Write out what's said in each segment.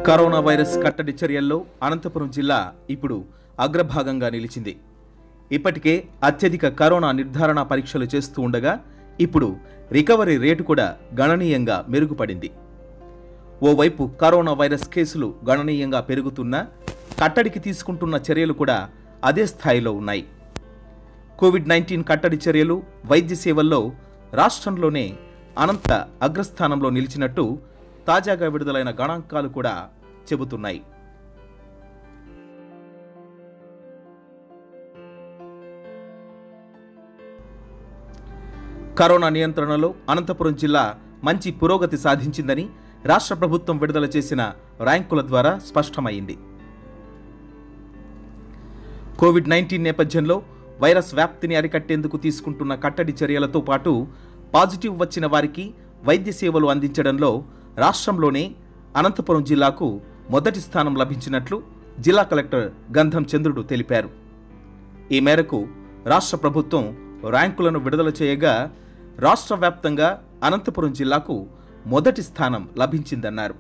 corona virus కట్టడి చర్యల్లో అనంతపురం జిల్లా ఇప్పుడు అగ్రభాగంగా నిలిచింది ఇప్పటికే అత్యధిక కరోనా నిర్ధారణ పరీక్షలు చేస్తూ ఉండగా ఇప్పుడు రికవరీ రేటు కూడా గణనీయంగా మెరుగుపడింది ఓవైపు కరోనా వైరస్ కేసులు గణనీయంగా పెరుగుతున్నా కట్టడికి తీసుకుంటున్న చర్యలు కూడా అదే స్థాయిలో ఉన్నాయి కోవిడ్ నైన్టీన్ కట్టడి చర్యలు వైద్య సేవల్లో రాష్ట్రంలోనే అనంత అగ్రస్థానంలో నిలిచినట్టు తాజాగా విడుదలైన గణాంకాలు కూడా చెబుతున్నాయి కరోనా నియంత్రణలో అనంతపురం జిల్లా మంచి పురోగతి సాధించిందని రాష్ట్ర ప్రభుత్వం విడుదల చేసిన ర్యాంకుల ద్వారా స్పష్టమైంది కోవిడ్ నైన్టీన్ నేపథ్యంలో వైరస్ వ్యాప్తిని అరికట్టేందుకు తీసుకుంటున్న కట్టడి చర్యలతో పాటు పాజిటివ్ వచ్చిన వారికి వైద్య సేవలు అందించడంలో రాష్ట్రంలోనే అనంతపురం జిల్లాకు మొదటి స్థానం లభించినట్లు జిల్లా కలెక్టర్ గంధం చంద్రుడు తెలిపారు ఈ మేరకు రాష్ట్ర ప్రభుత్వం ర్యాంకులను విడుదల చేయగా రాష్ట్ర వ్యాప్తంగా అనంతపురం జిల్లాకు మొదటి స్థానం లభించిందన్నారు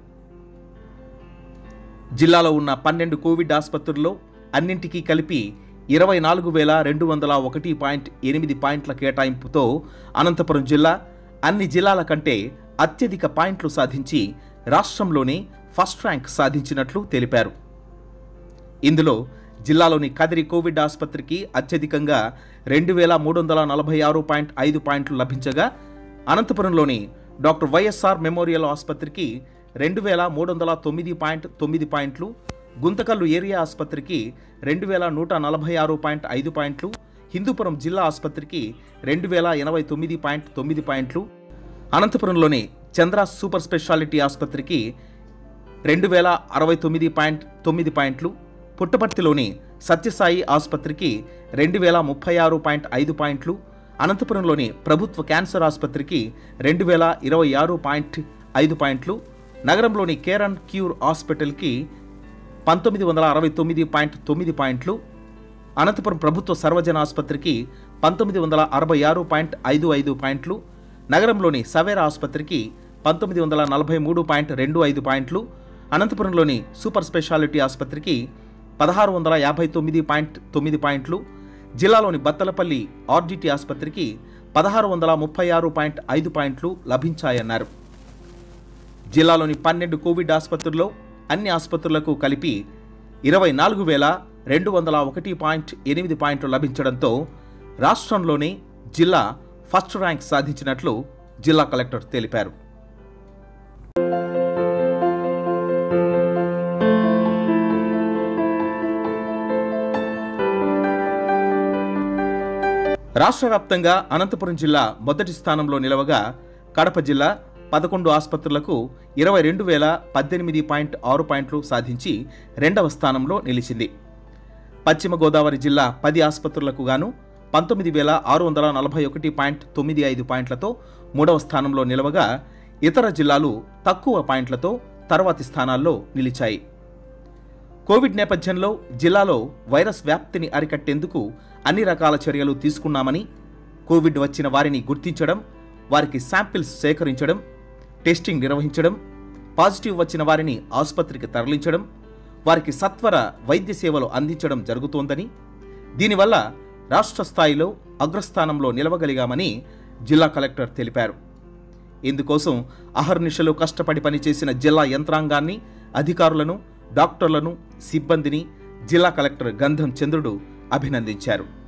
జిల్లాలో ఉన్న పన్నెండు కోవిడ్ ఆసుపత్రుల్లో అన్నింటికీ కలిపి ఇరవై నాలుగు వేల రెండు వందల ఒకటి పాయింట్ ఎనిమిది పాయింట్ల కేటాయింపుతో అనంతపురం జిల్లా అన్ని జిల్లాల కంటే అత్యధిక పాయింట్లు సాధించి రాష్ట్రంలోనే ఫస్ట్ ర్యాంక్ సాధించినట్లు తెలిపారు ఇందులో జిల్లాలోని కదిరి కోవిడ్ ఆసుపత్రికి అత్యధికంగా రెండు వేల మూడు వందల నలభై ఆరు పాయింట్ ఐదు పాయింట్లు లభించగా అనంతపురంలోని డాక్టర్ వైఎస్ఆర్ మెమోరియల్ ఆసుపత్రికి రెండు వేల మూడు వందల తొమ్మిది పాయింట్ తొమ్మిది పాయింట్లు గుంతకల్లు ఏరియా ఆసుపత్రికి రెండు వేల నూట నలభై ఆరు పాయింట్ ఐదు పాయింట్లు హిందూపురం జిల్లా ఆసుపత్రికి రెండు వేల ఎనభై తొమ్మిది పాయింట్ తొమ్మిది పాయింట్లు అనంతపురంలోని చంద్ర సూపర్ స్పెషాలిటీ ఆసుపత్రికి రెండు వేల అరవై తొమ్మిది పాయింట్ తొమ్మిది పాయింట్లు పుట్టపర్తిలోని సత్యసాయి ఆసుపత్రికి రెండు వేల ముప్పై ఆరు పాయింట్ ఐదు పాయింట్లు అనంతపురంలోని ప్రభుత్వ క్యాన్సర్ ఆసుపత్రికి రెండు వేల ఇరవై ఆరు పాయింట్ ఐదు పాయింట్లు నగరంలోని కేర్ అండ్ క్యూర్ హాస్పిటల్కి పంతొమ్మిది వందల అరవై తొమ్మిది పాయింట్ తొమ్మిది పాయింట్లు అనంతపురం ప్రభుత్వ సర్వజన ఆసుపత్రికి పంతొమ్మిది వందల అరవై ఆరు పాయింట్ ఐదు ఐదు పాయింట్లు నగరంలోని సవేరా ఆసుపత్రికి పంతొమ్మిది వందల నలభై మూడు పాయింట్ రెండు ఐదు పాయింట్లు అనంతపురంలోని సూపర్ స్పెషాలిటీ ఆసుపత్రికి పదహారు వందల యాభై తొమ్మిది పాయింట్ తొమ్మిది పాయింట్లు జిల్లాలోని బత్తలపల్లి ఆర్డిటి ఆసుపత్రికి పదహారు వందల ముప్పై ఆరు పాయింట్ ఐదు పాయింట్లు లభించాయన్నారు జిల్లాలోని పన్నెండు కోవిడ్ ఆసుపత్రుల్లో అన్ని ఆసుపత్రులకు కలిపి ఇరవై నాలుగు వేల రెండు వందల ఒకటి పాయింట్ ఎనిమిది పాయింట్లు లభించడంతో రాష్ట్రంలోనే జిల్లా ఫస్ట్ ర్యాంక్ సాధించినట్లు జిల్లా కలెక్టర్ తెలిపారు రాష్ట్ర వ్యాప్తంగా అనంతపురం జిల్లా మొదటి స్థానంలో నిలవగా కడప జిల్లా పదకొండు ఆసుపత్రులకు ఇరవై రెండు వేల పద్దెనిమిది పాయింట్ ఆరు పాయింట్లు సాధించి రెండవ స్థానంలో నిలిచింది పశ్చిమ గోదావరి జిల్లా పది ఆసుపత్రులకు గాను పంతొమ్మిది వేల ఆరు వందల నలభై ఒకటి పాయింట్ తొమ్మిది ఐదు పాయింట్లతో మూడవ స్థానంలో నిలవగా ఇతర జిల్లాలు తక్కువ పాయింట్లతో తర్వాతి స్థానాల్లో నిలిచాయి కోవిడ్ నేపథ్యంలో జిల్లాలో వైరస్ వ్యాప్తిని అరికట్టేందుకు అన్ని రకాల చర్యలు తీసుకున్నామని కోవిడ్ వచ్చిన వారిని గుర్తించడం వారికి శాంపిల్స్ సేకరించడం టెస్టింగ్ నిర్వహించడం పాజిటివ్ వచ్చిన వారిని ఆసుపత్రికి తరలించడం వారికి సత్వర వైద్య సేవలు అందించడం జరుగుతోందని దీనివల్ల రాష్ట్ర స్థాయిలో అగ్రస్థానంలో నిలవగలిగామని జిల్లా కలెక్టర్ తెలిపారు ఇందుకోసం అహర్నిశలు కష్టపడి పనిచేసిన జిల్లా యంత్రాంగాన్ని అధికారులను డాక్టర్లను సిబ్బందిని జిల్లా కలెక్టర్ గంధం చంద్రుడు అభినందించారు